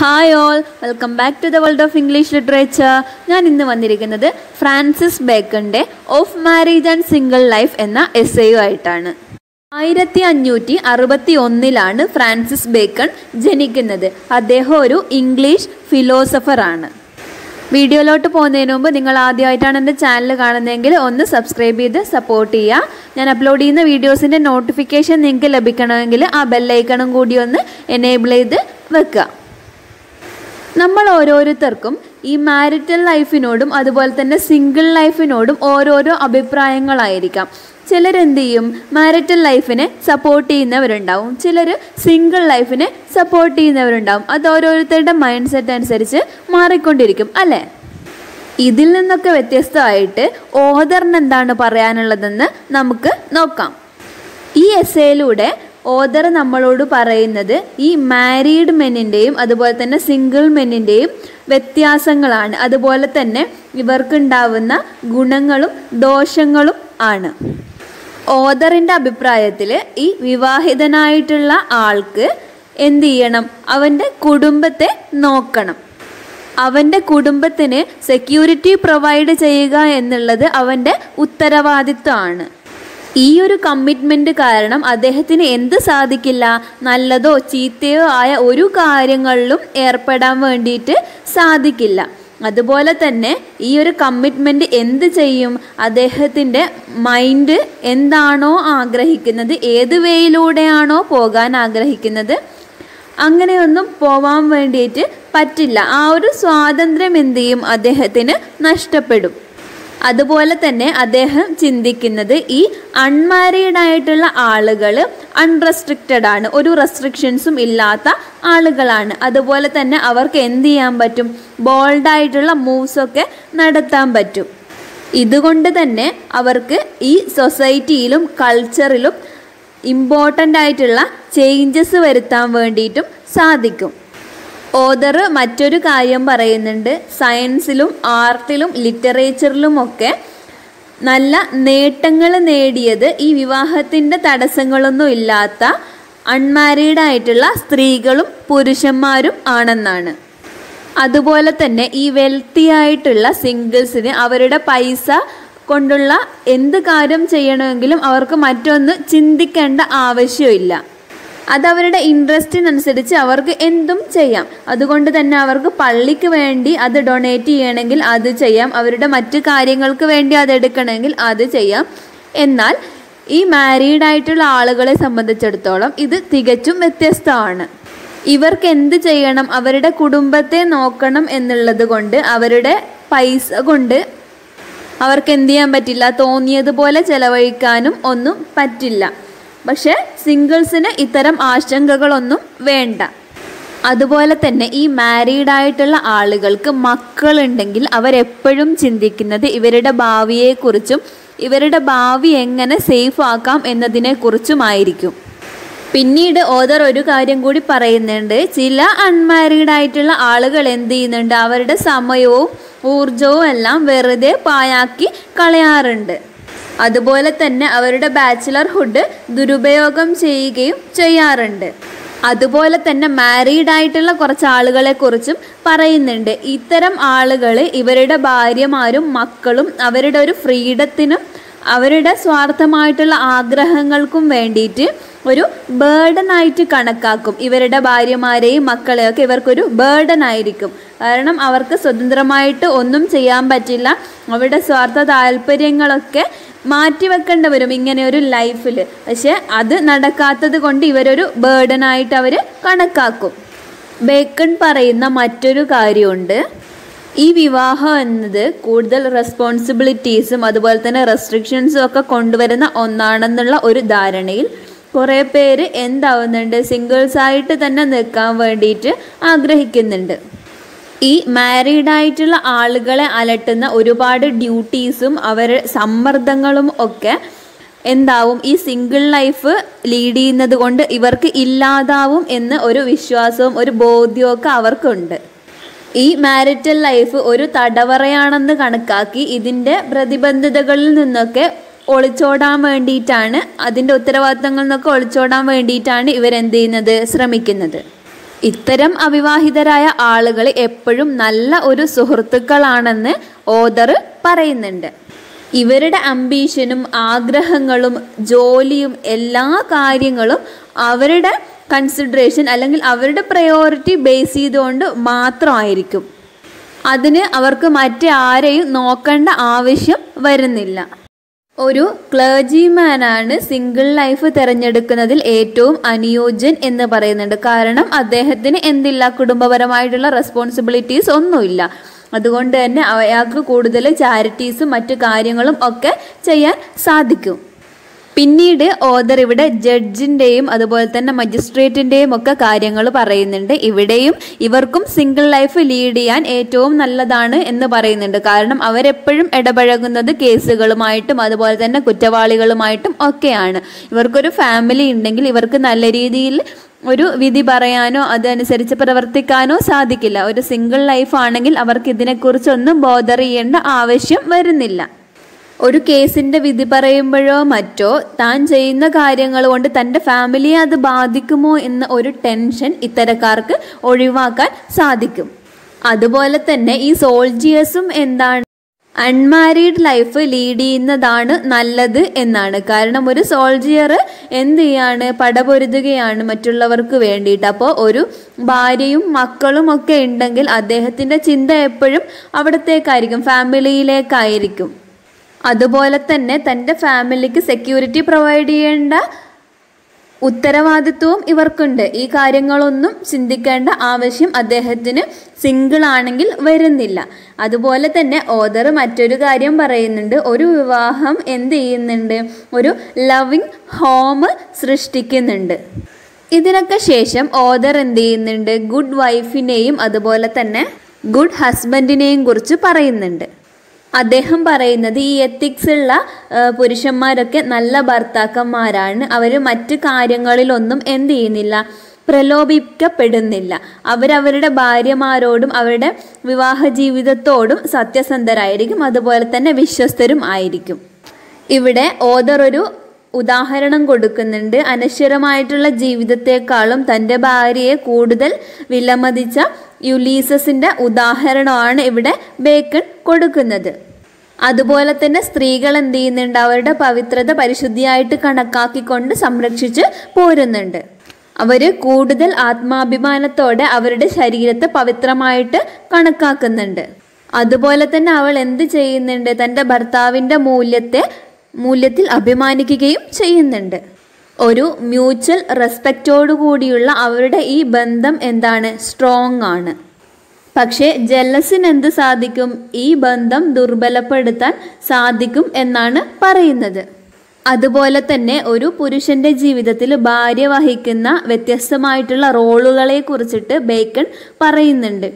hi all welcome back to the world of English literature ഞാൻ ഇന്ന് വന്നിരിക്കുന്നത് Francis ബേക്കന്റെ of marriage and single life എന്ന എസ്സേയു ആയിട്ടാണ് ആയിരത്തി അഞ്ഞൂറ്റി അറുപത്തി ഒന്നിലാണ് ഫ്രാൻസിസ് ബേക്കൺ ജനിക്കുന്നത് അദ്ദേഹം ഒരു ഇംഗ്ലീഷ് ഫിലോസഫർ ആണ് വീഡിയോയിലോട്ട് പോകുന്നതിന് മുമ്പ് നിങ്ങൾ ആദ്യമായിട്ടാണ് എൻ്റെ ചാനൽ കാണുന്നതെങ്കിൽ ഒന്ന് സബ്സ്ക്രൈബ് ചെയ്ത് സപ്പോർട്ട് ചെയ്യുക ഞാൻ അപ്ലോഡ് ചെയ്യുന്ന വീഡിയോസിൻ്റെ നോട്ടിഫിക്കേഷൻ നിങ്ങൾക്ക് ലഭിക്കണമെങ്കിൽ ആ ബെല്ലൈക്കണും കൂടി ഒന്ന് എനേബിൾ ചെയ്ത് വെക്കുക നമ്മൾ ഓരോരുത്തർക്കും ഈ മാരിറ്റൽ ലൈഫിനോടും അതുപോലെ തന്നെ സിംഗിൾ ലൈഫിനോടും ഓരോരോ അഭിപ്രായങ്ങളായിരിക്കാം ചിലരെന്ത് ചെയ്യും മാരിറ്റൽ ലൈഫിനെ സപ്പോർട്ട് ചെയ്യുന്നവരുണ്ടാവും ചിലർ സിംഗിൾ ലൈഫിനെ സപ്പോർട്ട് ചെയ്യുന്നവരുണ്ടാവും അത് ഓരോരുത്തരുടെ മൈൻഡ് സെറ്റ് അനുസരിച്ച് മാറിക്കൊണ്ടിരിക്കും അല്ലേ ഇതിൽ നിന്നൊക്കെ വ്യത്യസ്തമായിട്ട് ഓദറിന് എന്താണ് പറയാനുള്ളതെന്ന് നമുക്ക് നോക്കാം ഈ എസ്സേയിലൂടെ ഓദർ നമ്മളോട് പറയുന്നത് ഈ മാരീഡ് മെന്നിൻ്റെയും അതുപോലെ തന്നെ സിംഗിൾ മെന്നിൻ്റെയും വ്യത്യാസങ്ങളാണ് അതുപോലെ തന്നെ ഇവർക്കുണ്ടാവുന്ന ഗുണങ്ങളും ദോഷങ്ങളും ആണ് ഓദറിൻ്റെ അഭിപ്രായത്തിൽ ഈ വിവാഹിതനായിട്ടുള്ള ആൾക്ക് എന്ത് ചെയ്യണം അവൻ്റെ കുടുംബത്തെ നോക്കണം അവൻ്റെ കുടുംബത്തിന് സെക്യൂരിറ്റി പ്രൊവൈഡ് ചെയ്യുക എന്നുള്ളത് അവൻ്റെ ഉത്തരവാദിത്വമാണ് ഈ ഒരു കമ്മിറ്റ്മെൻ്റ് കാരണം അദ്ദേഹത്തിന് എന്ത് സാധിക്കില്ല നല്ലതോ ചീത്തയോ ആയ ഒരു കാര്യങ്ങളിലും ഏർപ്പെടാൻ വേണ്ടിയിട്ട് സാധിക്കില്ല അതുപോലെ തന്നെ ഈ ഒരു കമ്മിറ്റ്മെൻറ്റ് എന്ത് ചെയ്യും അദ്ദേഹത്തിൻ്റെ മൈൻഡ് എന്താണോ ആഗ്രഹിക്കുന്നത് ഏത് വേയിലൂടെയാണോ പോകാൻ ആഗ്രഹിക്കുന്നത് അങ്ങനെയൊന്നും പോവാൻ വേണ്ടിയിട്ട് പറ്റില്ല ആ ഒരു സ്വാതന്ത്ര്യം എന്ത് ചെയ്യും അദ്ദേഹത്തിന് നഷ്ടപ്പെടും അതുപോലെ തന്നെ അദ്ദേഹം ചിന്തിക്കുന്നത് ഈ അൺമാരീഡ് ആയിട്ടുള്ള ആളുകൾ അൺറെസ്ട്രിക്റ്റഡ് ആണ് ഒരു റെസ്ട്രിക്ഷൻസും ഇല്ലാത്ത ആളുകളാണ് അതുപോലെ തന്നെ അവർക്ക് എന്ത് ചെയ്യാൻ പറ്റും ബോൾഡായിട്ടുള്ള മൂവ്സൊക്കെ നടത്താൻ പറ്റും ഇതുകൊണ്ട് തന്നെ അവർക്ക് ഈ സൊസൈറ്റിയിലും കൾച്ചറിലും ഇമ്പോർട്ടൻ്റ് ആയിട്ടുള്ള ചേഞ്ചസ് വരുത്താൻ വേണ്ടിയിട്ടും സാധിക്കും ഓദർ മറ്റൊരു കാര്യം പറയുന്നുണ്ട് സയൻസിലും ആർട്ടിലും ലിറ്ററേച്ചറിലുമൊക്കെ നല്ല നേട്ടങ്ങൾ നേടിയത് ഈ വിവാഹത്തിൻ്റെ തടസ്സങ്ങളൊന്നും ഇല്ലാത്ത അൺമാരീഡ് ആയിട്ടുള്ള സ്ത്രീകളും പുരുഷന്മാരും ആണെന്നാണ് അതുപോലെ തന്നെ ഈ വെൽത്തി ആയിട്ടുള്ള സിംഗിൾസിന് അവരുടെ പൈസ കൊണ്ടുള്ള എന്ത് കാര്യം ചെയ്യണമെങ്കിലും അവർക്ക് മറ്റൊന്ന് ചിന്തിക്കേണ്ട ആവശ്യമില്ല അതവരുടെ ഇൻട്രസ്റ്റിനനുസരിച്ച് അവർക്ക് എന്തും ചെയ്യാം അതുകൊണ്ട് തന്നെ അവർക്ക് പള്ളിക്ക് വേണ്ടി അത് ഡൊണേറ്റ് ചെയ്യണമെങ്കിൽ അത് ചെയ്യാം അവരുടെ മറ്റു കാര്യങ്ങൾക്ക് വേണ്ടി അത് എടുക്കണമെങ്കിൽ അത് ചെയ്യാം എന്നാൽ ഈ മാരീഡ് ആയിട്ടുള്ള ആളുകളെ സംബന്ധിച്ചിടത്തോളം ഇത് തികച്ചും വ്യത്യസ്തമാണ് ഇവർക്ക് എന്ത് ചെയ്യണം അവരുടെ കുടുംബത്തെ നോക്കണം എന്നുള്ളത് കൊണ്ട് അവരുടെ പൈസ കൊണ്ട് അവർക്ക് എന്ത് ചെയ്യാൻ പറ്റില്ല തോന്നിയതുപോലെ ചെലവഴിക്കാനും ഒന്നും പറ്റില്ല പക്ഷേ സിംഗിൾസിന് ഇത്തരം ആശങ്കകളൊന്നും വേണ്ട അതുപോലെ തന്നെ ഈ മാരീഡ് ആയിട്ടുള്ള ആളുകൾക്ക് മക്കളുണ്ടെങ്കിൽ അവരെപ്പോഴും ചിന്തിക്കുന്നത് ഇവരുടെ ഭാവിയെക്കുറിച്ചും ഇവരുടെ ഭാവി എങ്ങനെ സേഫ് ആക്കാം എന്നതിനെക്കുറിച്ചുമായിരിക്കും പിന്നീട് ഓദർ ഒരു കാര്യം കൂടി പറയുന്നുണ്ട് ചില അൺമാരീഡ് ആയിട്ടുള്ള ആളുകൾ എന്ത് ചെയ്യുന്നുണ്ട് അവരുടെ സമയവും ഊർജവും എല്ലാം വെറുതെ പായാക്കി കളയാറുണ്ട് അതുപോലെ തന്നെ അവരുടെ ബാച്ചിലർഹുഡ് ദുരുപയോഗം ചെയ്യുകയും ചെയ്യാറുണ്ട് അതുപോലെ തന്നെ മാരീഡ് ആയിട്ടുള്ള കുറച്ച് ആളുകളെ കുറിച്ചും പറയുന്നുണ്ട് ഇത്തരം ആളുകൾ ഇവരുടെ ഭാര്യമാരും മക്കളും അവരുടെ ഒരു ഫ്രീഡത്തിനും അവരുടെ സ്വാർത്ഥമായിട്ടുള്ള ആഗ്രഹങ്ങൾക്കും വേണ്ടിയിട്ട് ഒരു ബേർഡൻ ആയിട്ട് കണക്കാക്കും ഇവരുടെ ഭാര്യമാരെയും മക്കളെയൊക്കെ ഇവർക്കൊരു ബേർഡൻ ആയിരിക്കും കാരണം അവർക്ക് സ്വതന്ത്രമായിട്ട് ഒന്നും ചെയ്യാൻ പറ്റില്ല അവരുടെ സ്വാർത്ഥ താല്പര്യങ്ങളൊക്കെ മാറ്റിവെക്കേണ്ടി വരും ഇങ്ങനെ ഒരു ലൈഫിൽ പക്ഷെ അത് നടക്കാത്തത് കൊണ്ട് ഇവരൊരു ബേർഡനായിട്ട് അവർ കണക്കാക്കും ബേക്കൺ പറയുന്ന മറ്റൊരു കാര്യമുണ്ട് ഈ വിവാഹം എന്നത് കൂടുതൽ റെസ്പോൺസിബിലിറ്റീസും അതുപോലെ തന്നെ റെസ്ട്രിക്ഷൻസും ഒക്കെ കൊണ്ടുവരുന്ന ഒന്നാണെന്നുള്ള ഒരു ധാരണയിൽ കുറേ പേര് എന്താവുന്നുണ്ട് സിംഗിൾസ് ആയിട്ട് തന്നെ നിൽക്കാൻ വേണ്ടിയിട്ട് ആഗ്രഹിക്കുന്നുണ്ട് ഈ മാരീഡ് ആയിട്ടുള്ള ആളുകളെ അലട്ടുന്ന ഒരുപാട് ഡ്യൂട്ടീസും അവർ സമ്മർദ്ദങ്ങളും ഒക്കെ എന്താവും ഈ സിംഗിൾ ലൈഫ് ലീഡ് ചെയ്യുന്നത് കൊണ്ട് ഇവർക്ക് ഇല്ലാതാവും എന്ന് ഒരു വിശ്വാസവും ഒരു ബോധ്യവും അവർക്കുണ്ട് ഈ മാരിറ്റൽ ലൈഫ് ഒരു തടവറയാണെന്ന് കണക്കാക്കി ഇതിൻ്റെ പ്രതിബന്ധതകളിൽ നിന്നൊക്കെ ഒളിച്ചോടാൻ വേണ്ടിയിട്ടാണ് അതിൻ്റെ ഉത്തരവാദിത്തങ്ങളിൽ നിന്നൊക്കെ ഒളിച്ചോടാൻ വേണ്ടിയിട്ടാണ് ഇവരെന്ത് ചെയ്യുന്നത് ശ്രമിക്കുന്നത് ഇത്തരം അവിവാഹിതരായ ആളുകൾ എപ്പോഴും നല്ല ഒരു സുഹൃത്തുക്കളാണെന്ന് ഓദർ പറയുന്നുണ്ട് ഇവരുടെ അംബീഷനും ആഗ്രഹങ്ങളും ജോലിയും എല്ലാ കാര്യങ്ങളും അവരുടെ കൺസിഡറേഷൻ അല്ലെങ്കിൽ അവരുടെ പ്രയോറിറ്റി ബേസ് ചെയ്തുകൊണ്ട് മാത്രമായിരിക്കും അതിന് അവർക്ക് മറ്റേ ആരെയും നോക്കേണ്ട ആവശ്യം വരുന്നില്ല ഒരു ക്ലേജിമാനാണ് സിംഗിൾ ലൈഫ് തിരഞ്ഞെടുക്കുന്നതിൽ ഏറ്റവും അനുയോജ്യൻ എന്ന് പറയുന്നുണ്ട് കാരണം അദ്ദേഹത്തിന് എന്തില്ല കുടുംബപരമായിട്ടുള്ള റെസ്പോൺസിബിലിറ്റീസ് ഒന്നുമില്ല അതുകൊണ്ട് തന്നെ അയാൾക്ക് കൂടുതൽ ചാരിറ്റീസും മറ്റു കാര്യങ്ങളും ഒക്കെ ചെയ്യാൻ സാധിക്കും പിന്നീട് ഓദർ ഇവിടെ ജഡ്ജിൻ്റെയും അതുപോലെ തന്നെ മജിസ്ട്രേറ്റിൻ്റെയും ഒക്കെ കാര്യങ്ങൾ പറയുന്നുണ്ട് ഇവിടെയും ഇവർക്കും സിംഗിൾ ലൈഫ് ലീഡ് ചെയ്യാൻ ഏറ്റവും നല്ലതാണ് എന്ന് പറയുന്നുണ്ട് കാരണം അവരെപ്പോഴും ഇടപഴകുന്നത് കേസുകളുമായിട്ടും അതുപോലെ തന്നെ കുറ്റവാളികളുമായിട്ടും ഒക്കെയാണ് ഇവർക്കൊരു ഫാമിലി ഉണ്ടെങ്കിൽ ഇവർക്ക് നല്ല രീതിയിൽ ഒരു വിധി പറയാനോ അതനുസരിച്ച് പ്രവർത്തിക്കാനോ സാധിക്കില്ല ഒരു സിംഗിൾ ലൈഫ് ആണെങ്കിൽ അവർക്ക് ഇതിനെക്കുറിച്ചൊന്നും ബോധർ ചെയ്യേണ്ട ആവശ്യം വരുന്നില്ല ഒരു കേസിന്റെ വിധി പറയുമ്പോഴോ മറ്റോ താൻ ചെയ്യുന്ന കാര്യങ്ങൾ കൊണ്ട് തൻ്റെ ഫാമിലിയെ അത് ബാധിക്കുമോ എന്ന ഒരു ടെൻഷൻ ഇത്തരക്കാർക്ക് ഒഴിവാക്കാൻ സാധിക്കും അതുപോലെ തന്നെ ഈ സോൾജിയേഴ്സും എന്താണ് അൺമാരീഡ് ലൈഫ് ലീഡ് ചെയ്യുന്നതാണ് നല്ലത് എന്നാണ് കാരണം ഒരു സോൾജിയർ എന്ത് ചെയ്യാണ് പടപൊരുതുകയാണ് മറ്റുള്ളവർക്ക് വേണ്ടിയിട്ട് അപ്പോൾ ഒരു ഭാര്യയും മക്കളും ഒക്കെ ഉണ്ടെങ്കിൽ അദ്ദേഹത്തിൻ്റെ ചിന്ത എപ്പോഴും അവിടത്തേക്കായിരിക്കും ഫാമിലിയിലേക്കായിരിക്കും അതുപോലെ തന്നെ തൻ്റെ ഫാമിലിക്ക് സെക്യൂരിറ്റി പ്രൊവൈഡ് ചെയ്യേണ്ട ഉത്തരവാദിത്വവും ഇവർക്കുണ്ട് ഈ കാര്യങ്ങളൊന്നും ചിന്തിക്കേണ്ട ആവശ്യം അദ്ദേഹത്തിന് സിംഗിൾ ആണെങ്കിൽ വരുന്നില്ല അതുപോലെ തന്നെ ഓദർ മറ്റൊരു കാര്യം പറയുന്നുണ്ട് ഒരു വിവാഹം എന്ത് ചെയ്യുന്നുണ്ട് ഒരു ലവിങ് ഹോം സൃഷ്ടിക്കുന്നുണ്ട് ഇതിനൊക്കെ ശേഷം ഓദർ എന്ത് ചെയ്യുന്നുണ്ട് ഗുഡ് വൈഫിനെയും അതുപോലെ തന്നെ ഗുഡ് ഹസ്ബൻഡിനെയും കുറിച്ച് പറയുന്നുണ്ട് അദ്ദേഹം പറയുന്നത് ഈ എത്തിക്സ് ഉള്ള ആ, പുരുഷന്മാരൊക്കെ നല്ല ഭർത്താക്കന്മാരാണ് അവർ മറ്റു കാര്യങ്ങളിലൊന്നും എന്ത് ചെയ്യുന്നില്ല പ്രലോഭിക്കപ്പെടുന്നില്ല അവരവരുടെ ഭാര്യമാരോടും അവരുടെ വിവാഹ ജീവിതത്തോടും സത്യസന്ധരായിരിക്കും അതുപോലെ തന്നെ വിശ്വസ്തരും ആയിരിക്കും ഇവിടെ ഓദർ ഒരു ഉദാഹരണം കൊടുക്കുന്നുണ്ട് അനശ്വരമായിട്ടുള്ള ജീവിതത്തെക്കാളും തൻ്റെ ഭാര്യയെ കൂടുതൽ വിലമതിച്ച യുലീസസിൻ്റെ ഉദാഹരണമാണ് ഇവിടെ ബേക്കൺ കൊടുക്കുന്നത് അതുപോലെ തന്നെ സ്ത്രീകൾ എന്ത് ചെയ്യുന്നുണ്ട് അവരുടെ പവിത്രത പരിശുദ്ധിയായിട്ട് കണക്കാക്കിക്കൊണ്ട് സംരക്ഷിച്ച് പോരുന്നുണ്ട് അവർ കൂടുതൽ ആത്മാഭിമാനത്തോടെ അവരുടെ ശരീരത്തെ പവിത്രമായിട്ട് കണക്കാക്കുന്നുണ്ട് അതുപോലെ തന്നെ അവൾ എന്ത് ചെയ്യുന്നുണ്ട് തൻ്റെ ഭർത്താവിൻ്റെ മൂല്യത്തെ മൂല്യത്തിൽ അഭിമാനിക്കുകയും ചെയ്യുന്നുണ്ട് ഒരു മ്യൂച്വൽ റെസ്പെക്റ്റോടു കൂടിയുള്ള അവരുടെ ഈ ബന്ധം എന്താണ് സ്ട്രോങ് ആണ് പക്ഷേ ജലസിന് എന്ത് സാധിക്കും ഈ ബന്ധം ദുർബലപ്പെടുത്താൻ സാധിക്കും എന്നാണ് പറയുന്നത് അതുപോലെ തന്നെ ഒരു പുരുഷന്റെ ജീവിതത്തിൽ ഭാര്യ വഹിക്കുന്ന വ്യത്യസ്തമായിട്ടുള്ള റോളുകളെ കുറിച്ചിട്ട് ബേക്കൺ പറയുന്നുണ്ട്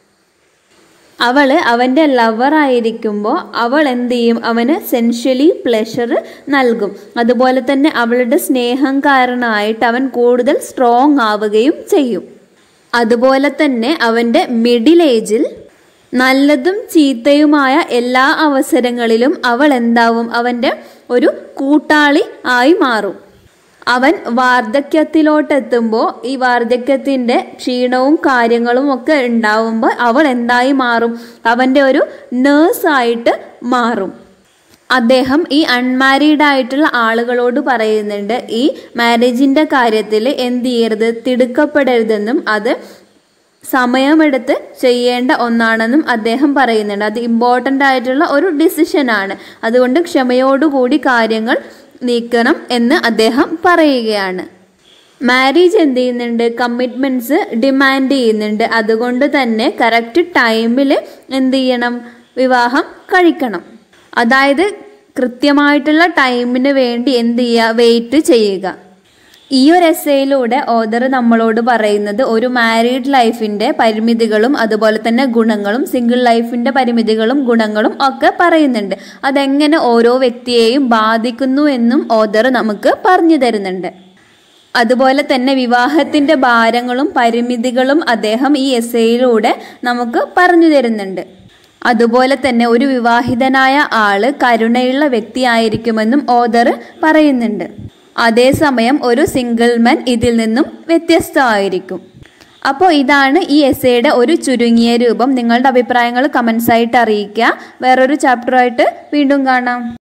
അവൾ അവൻ്റെ ലവറായിരിക്കുമ്പോൾ അവൾ എന്ത് ചെയ്യും അവന് സെൻഷ്യലി പ്ലഷർ നൽകും അതുപോലെ തന്നെ അവളുടെ സ്നേഹം കാരണമായിട്ട് അവൻ കൂടുതൽ സ്ട്രോങ് ആവുകയും ചെയ്യും അതുപോലെ തന്നെ അവൻ്റെ മിഡിൽ ഏജിൽ നല്ലതും ചീത്തയുമായ എല്ലാ അവസരങ്ങളിലും അവൾ എന്താവും അവൻ്റെ ഒരു കൂട്ടാളി ആയി മാറും അവൻ വാർദ്ധക്യത്തിലോട്ടെത്തുമ്പോൾ ഈ വാർദ്ധക്യത്തിൻ്റെ ക്ഷീണവും കാര്യങ്ങളും ഒക്കെ ഉണ്ടാവുമ്പോൾ അവൾ എന്തായി മാറും അവൻ്റെ ഒരു നേഴ്സായിട്ട് മാറും അദ്ദേഹം ഈ അൺമാരീഡ് ആയിട്ടുള്ള ആളുകളോട് പറയുന്നുണ്ട് ഈ മാരേജിൻ്റെ കാര്യത്തിൽ എന്ത് ചെയ്യരുത് തിടുക്കപ്പെടരുതെന്നും അത് സമയമെടുത്ത് ചെയ്യേണ്ട ഒന്നാണെന്നും അദ്ദേഹം പറയുന്നുണ്ട് അത് ഇമ്പോർട്ടൻ്റ് ആയിട്ടുള്ള ഒരു ഡിസിഷനാണ് അതുകൊണ്ട് ക്ഷമയോടുകൂടി കാര്യങ്ങൾ നീക്കണം എന്ന് അദ്ദേഹം പറയുകയാണ് മാരേജ് എന്ത് ചെയ്യുന്നുണ്ട് കമ്മിറ്റ്മെൻറ്റ്സ് ഡിമാൻഡ് ചെയ്യുന്നുണ്ട് അതുകൊണ്ട് തന്നെ കറക്റ്റ് ടൈമിൽ എന്ത് ചെയ്യണം വിവാഹം കഴിക്കണം അതായത് കൃത്യമായിട്ടുള്ള ടൈമിന് വേണ്ടി എന്ത് ചെയ്യുക വെയിറ്റ് ചെയ്യുക ഈ ഒരു എസ്സയിലൂടെ ഓദർ നമ്മളോട് പറയുന്നത് ഒരു മാരീഡ് ലൈഫിൻ്റെ പരിമിതികളും അതുപോലെ തന്നെ ഗുണങ്ങളും സിംഗിൾ ലൈഫിൻ്റെ പരിമിതികളും ഗുണങ്ങളും ഒക്കെ പറയുന്നുണ്ട് അതെങ്ങനെ ഓരോ വ്യക്തിയെയും ബാധിക്കുന്നു എന്നും ഓദർ നമുക്ക് പറഞ്ഞു തരുന്നുണ്ട് അതുപോലെ തന്നെ വിവാഹത്തിൻ്റെ ഭാരങ്ങളും പരിമിതികളും അദ്ദേഹം ഈ എസ്സയിലൂടെ നമുക്ക് പറഞ്ഞു തരുന്നുണ്ട് അതുപോലെ തന്നെ ഒരു വിവാഹിതനായ ആള് കരുണയുള്ള വ്യക്തിയായിരിക്കുമെന്നും ഓദർ പറയുന്നുണ്ട് അതേസമയം ഒരു സിംഗിൾ മെൻ ഇതിൽ നിന്നും വ്യത്യസ്തമായിരിക്കും അപ്പോൾ ഇതാണ് ഈ എസ്സേയുടെ ഒരു ചുരുങ്ങിയ രൂപം നിങ്ങളുടെ അഭിപ്രായങ്ങൾ കമൻസ് ആയിട്ട് അറിയിക്കുക വേറൊരു ചാപ്റ്ററായിട്ട് വീണ്ടും കാണാം